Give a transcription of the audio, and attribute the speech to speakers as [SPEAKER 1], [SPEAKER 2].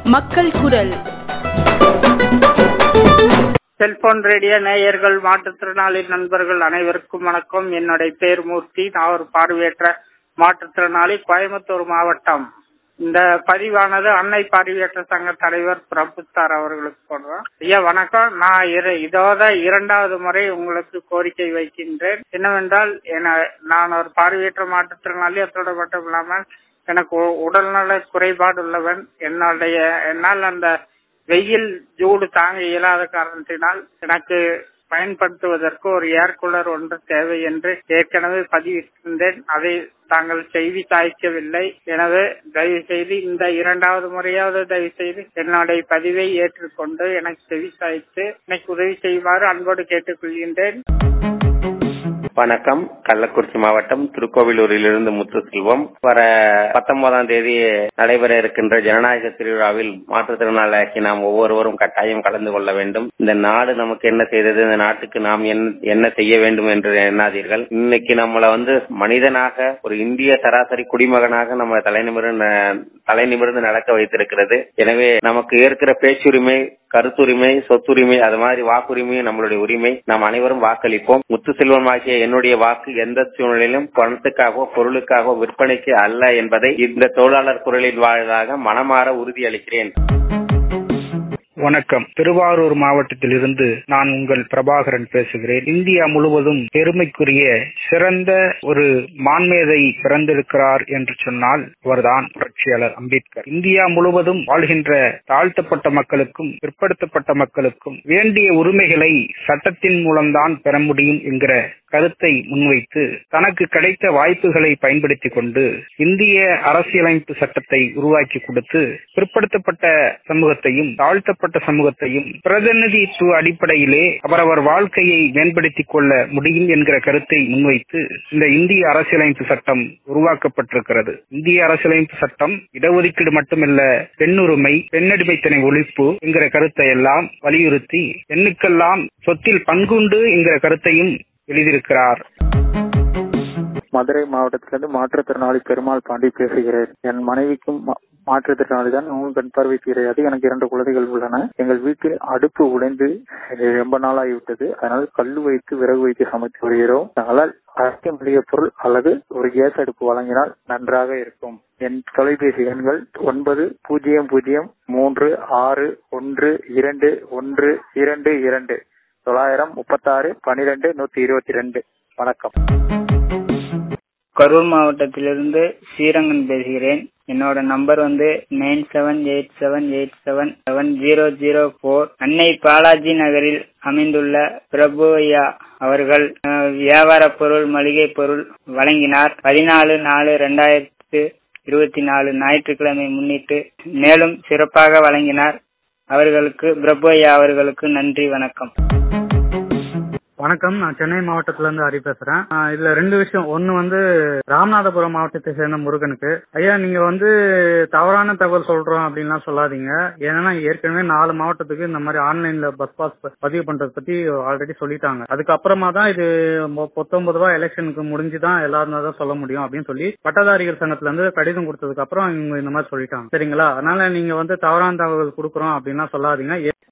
[SPEAKER 1] மக்கள் குரல்
[SPEAKER 2] cellphone radio நேயர்கள் மாற்றுத்திறனாளி நண்பர்கள் அனைவருக்கும் வணக்கம் என்னுடைய பேர் மூர்த்தி நான் ஒரு பார்வையற்ற மாற்றுத்திறனாளி கோயம்புத்தூர் மாவட்டம் இந்த பதிவானது அன்னை பார்வையற்ற சங்க தலைவர் பிரபுத்தார் அவர்களுக்கு போடுறோம் ஐயா வணக்கம் நான் இரு- இதோட இரண்டாவது முறை உங்களுக்கு கோரிக்கை வைக்கின்றேன் என்னவென்றால் என நான் ஒரு பார்வையற்ற மாற்றுத்திறனாளி அதோட மட்டும் இல்லாமல் எனக்கு உ- உடல்நல குறைபாடு உள்ளவன் என்னுடைய என்னால் அந்த வெயில் சூடு தாங்க இயலாத காரணத்தினால் எனக்கு பயன்படுத்துவதற்கு ஒரு ஏர் கூலர் ஒன்று தேவை என்று ஏற்கனவே பதிவிட்டிருந்தேன் அதை தாங்கள் செய்தி சாய்க்கவில்லை எனவே தயவு செய்து இந்த இரண்டாவது முறையாவது தயவு செய்து என்னுடைய பதிவை ஏற்றுக்கொண்டு எனக்கு செவி சாய்த்து எனக்கு உதவி செய்யுமாறு அன்போடு கேட்டுக்கொள்கின்றேன்
[SPEAKER 3] வணக்கம் கள்ளக்குறிச்சி மாவட்டம் திருக்கோவிலூரிலிருந்து முத்துசெல்வம் வர பத்தொன்பதாம் தேதி நடைபெற இருக்கின்ற ஜனநாயக திருவிழாவில் மாற்றுத்திறனாளியாக்கி நாம் ஒவ்வொருவரும் கட்டாயம் கலந்து கொள்ள வேண்டும் இந்த நாடு நமக்கு என்ன செய்தது இந்த நாட்டுக்கு நாம் என்ன- என்ன செய்ய வேண்டும் என்று எண்ணாதீர்கள் இன்னைக்கு நம்மள வந்து மனிதனாக ஒரு இந்திய சராசரி குடிமகனாக நம்ம தலைநிமிர்ந்து தலைநிமிர்ந்து நடக்க வைத்திருக்கிறது எனவே நமக்கு ஏற்கிற பேச்சுரிமை கருத்துரிமை சொத்துரிமை அது மாதிரி வாக்குரிமையும் நம்மளுடைய உரிமை நாம் அனைவரும் வாக்களிப்போம் முத்துசெல்வம் ஆகிய என்னுடைய வாக்கு எந்த சூழ்நிலையிலும் பணத்துக்காகவோ பொருளுக்காகவோ விற்பனைக்கு அல்ல என்பதை இந்த தொழிலாளர் குரலில் வாழதாக மனமாற உறுதியளிக்கிறேன்
[SPEAKER 4] வணக்கம் திருவாரூர் மாவட்டத்திலிருந்து நான் உங்கள் பிரபாகரன் பேசுகிறேன் இந்தியா முழுவதும் பெருமைக்குரிய சிறந்த ஒரு மான்மேதை பிறந்திருக்கிறார் என்று சொன்னால் அவர்தான் புரட்சியாளர் அம்பேத்கர் இந்தியா முழுவதும் வாழ்கின்ற தாழ்த்தப்பட்ட மக்களுக்கும் பிற்படுத்தப்பட்ட மக்களுக்கும் வேண்டிய உரிமைகளை சட்டத்தின் மூலம்தான் பெற முடியும் என்கிற கருத்தை முன்வைத்து தனக்கு கிடைத்த வாய்ப்புகளை பயன்படுத்திக் கொண்டு இந்திய அரசியலமைப்பு சட்டத்தை உருவாக்கி கொடுத்து பிற்படுத்தப்பட்ட சமூகத்தையும் தாழ்த்தப்பட்ட சமூகத்தையும் பிரதிநிதித்துவ அடிப்படையிலே அவரவர் வாழ்க்கையை மேம்படுத்திக் கொள்ள முடியும் என்கிற கருத்தை முன்வைத்து இந்த இந்திய அரசியலமைப்பு சட்டம் உருவாக்கப்பட்டிருக்கிறது இந்திய அரசியலமைப்பு சட்டம் இடஒதுக்கீடு மட்டுமல்ல பெண்ணுரிமை பெண்ணடிமைத்தனை ஒழிப்பு என்கிற கருத்தை எல்லாம் வலியுறுத்தி பெண்ணுக்கெல்லாம் சொத்தில் பங்குண்டு என்கிற கருத்தையும் எழுதியிருக்கிறார்
[SPEAKER 5] மதுரை மாவட்டத்திலிருந்து மாற்றுத்திறனாளி பெருமாள் பாண்டி பேசுகிறேன் என் மனைவிக்கும் மா- மாற்றுத்திறனாளி தான் இன்னும் கண் பார்வை கிடையாது எனக்கு இரண்டு குழந்தைகள் உள்ளன எங்கள் வீட்டில் அடுப்பு உடைந்து அஹ், ரொம்ப நாளாகிவிட்டது அதனால் கல்லு வைத்து விறகு வைத்து சமைத்து வருகிறோம் அதனால் அரைக்க மளிகை பொருள் அல்லது ஒரு கேஸ் அடுப்பு வழங்கினால் நன்றாக இருக்கும் என் தொலைபேசி எண்கள் ஒன்பது பூஜ்ஜியம் பூஜ்ஜியம் மூன்று ஆறு ஒன்று இரண்டு ஒன்று இரண்டு இரண்டு தொள்ளாயிரம் முப்பத்தாறு பனிரெண்டு நூத்தி இருபத்தி ரெண்டு வணக்கம்
[SPEAKER 6] கரூர் மாவட்டத்திலிருந்து ஸ்ரீரங்கன் பேசுகிறேன் என்னோட நம்பர் வந்து nine seven eight seven eight seven seven zero zero four Annai Balaji நகரில் அமைந்துள்ள பிரபு ஐயா அவர்கள் அஹ், வியாபார பொருள் மளிகை பொருள் வழங்கினார் பதினாலு நாலு ரெண்டாயிரத்து இருபத்தி நாலு ஞாயிற்றுக்கிழமை முன்னிட்டு மேலும் சிறப்பாக வழங்கினார் அவர்களுக்கு பிரபு ஐயா அவர்களுக்கு நன்றி வணக்கம்
[SPEAKER 7] வணக்கம் நான் சென்னை மாவட்டத்துல இருந்து ஹரி பேசுறேன் ஆஹ் இதுல ரெண்டு விஷயம் ஒன்னு வந்து ராமநாதபுரம் மாவட்டத்தை சேர்ந்த முருகனுக்கு ஐயா நீங்க வந்து தவறான தகவல் சொல்றோம் அப்படின்லாம் சொல்லாதீங்க ஏன்னா ஏற்கனவே நாலு மாவட்டத்துக்கு இந்த மாதிரி ஆன்லைன்ல பஸ் பாஸ் பதிவு பண்றத பத்தி ஆல்ரெடி சொல்லிட்டாங்க அதுக்கப்புறமா தான் இது மொ- பத்தொன்பது ரூபாய் எலெக்ஷனுக்கு முடிஞ்சுதான் எல்லாரும் தான் சொல்ல முடியும் அப்படின்னு சொல்லி பட்டதாரிகள் சங்கத்துல இருந்து கடிதம் கொடுத்ததுக்கு அப்புறம் இவங்க இந்த மாதிரி சொல்லிட்டாங்க சரிங்களா அதனால நீங்க வந்து தவறான தகவல் கொடுக்குறோம் அப்படின்லாம் சொல்லாதீங்க